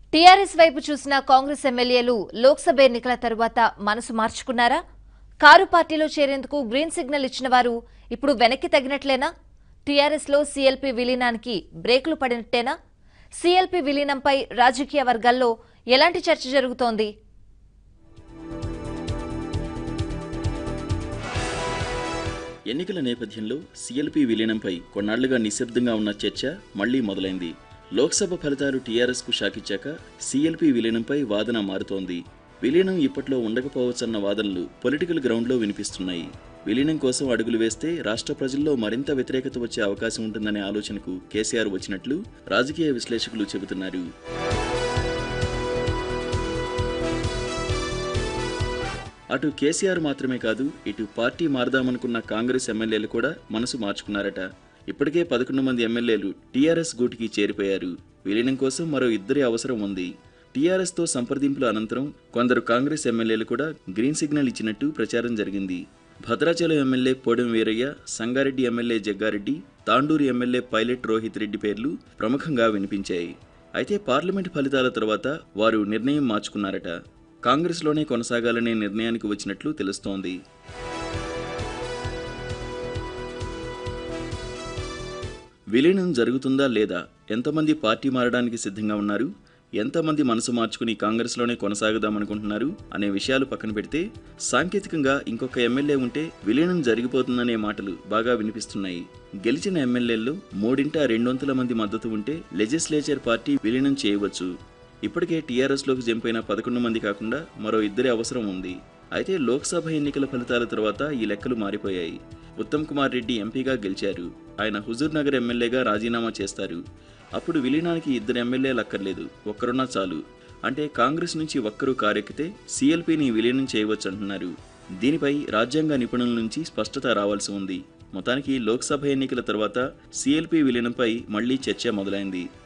TRS వైపు చూసిన కాంగ్రెస్ ఎమ్మెల్యేలు లోక్సభ ఎన్నికల తరువాత మనసు మార్చుకున్నారా కారు పార్టీలో చేరేందుకు గ్రీన్ సిగ్నల్ ఇచ్చిన వారు ఇప్పుడు వెనక్కి తగినట్లేనా టీఆర్ఎస్ లో సీఎల్పీ విలీనానికి బ్రేకులు పడినట్టేనా సీఎల్పీ విలీనంపై రాజకీయ వర్గాల్లో ఎలాంటి చర్చ జరుగుతోంది ఎన్నికల నేపథ్యంలో సీఎల్పీ విలీనంపై కొన్నాళ్లుగా నిశ్శబ్దంగా ఉన్న చర్చ మళ్లీ మొదలైంది లోక్సభ ఫలితాలు టీఆర్ఎస్కు షాకిచ్చాక సీఎల్పీ విలీనంపై వాదన మారుతోంది విలీనం ఇప్పట్లో ఉండకపోవచ్చన్న వాదనలు పొలిటికల్ గ్రౌండ్లో వినిపిస్తున్నాయి విలీనం కోసం అడుగులు వేస్తే రాష్ట్ర ప్రజల్లో మరింత వ్యతిరేకత వచ్చే అవకాశం ఉంటుందనే ఆలోచనకు కేసీఆర్ వచ్చినట్లు రాజకీయ విశ్లేషకులు చెబుతున్నారు అటు కేసీఆర్ మాత్రమే కాదు ఇటు పార్టీ మారదామనుకున్న కాంగ్రెస్ ఎమ్మెల్యేలు కూడా మనసు మార్చుకున్నారట ఇప్పటికే పదకొండు మంది ఎమ్మెల్యేలు టీఆర్ఎస్ గూటికి చేరిపోయారు విలీనం కోసం మరో ఇద్దరి అవసరం ఉంది టీఆర్ఎస్ తో సంప్రదింపుల అనంతరం కొందరు కాంగ్రెస్ ఎమ్మెల్యేలు కూడా గ్రీన్ సిగ్నల్ ఇచ్చినట్టు ప్రచారం జరిగింది Bhadrachalam MLA Podem Veeraiah Sangareddy MLA Jaggareddy Tandur MLA Pilot Rohith Reddy పేర్లు ప్రముఖంగా వినిపించాయి అయితే పార్లమెంట్ ఫలితాల తర్వాత వారు నిర్ణయం మార్చుకున్నారట కాంగ్రెస్లోనే కొనసాగాలనే నిర్ణయానికి వచ్చినట్లు తెలుస్తోంది విలీనం జరుగుతుందా లేదా ఎంతమంది పార్టీ మారడానికి సిద్ధంగా ఉన్నారు ఎంతమంది మనసు మార్చుకుని కాంగ్రెస్లోనే కొనసాగుదామనుకుంటున్నారు అనే విషయాలు పక్కన పెడితే సాంకేతికంగా ఇంకొక ఎమ్మెల్యే ఉంటే విలీనం జరిగిపోతుందనే మాటలు బాగా వినిపిస్తున్నాయి గెలిచిన ఎమ్మెల్యేల్లో మూడింట రెండొంతుల మంది మద్దతు ఉంటే లెజిస్లేచర్ పార్టీ విలీనం చేయవచ్చు ఇప్పటికే టీఆర్ఎస్లోకి జంపైన పదకొండు మంది కాకుండా మరో ఇద్దరి అవసరం ఉంది అయితే లోక్సభ ఎన్నికల ఫలితాల తర్వాత ఈ లెక్కలు మారిపోయాయి ఉత్తమ్ కుమార్ రెడ్డి ఎంపీగా గెలిచారు ఆయన హుజూర్ నగర్ ఎమ్మెల్యేగా రాజీనామా చేస్తారు అప్పుడు విలీనానికి ఇద్దరు ఎమ్మెల్యేలు అక్కర్లేదు ఒక్కరున్నా చాలు అంటే కాంగ్రెస్ నుంచి ఒక్కరు కారెక్కితే సీఎల్పీని విలీనం చేయవచ్చు అంటున్నారు దీనిపై రాజ్యాంగ నిపుణుల నుంచి స్పష్టత రావాల్సి ఉంది మొత్తానికి లోక్సభ ఎన్నికల తర్వాత సీఎల్పీ విలీనంపై మళ్లీ చర్చ మొదలైంది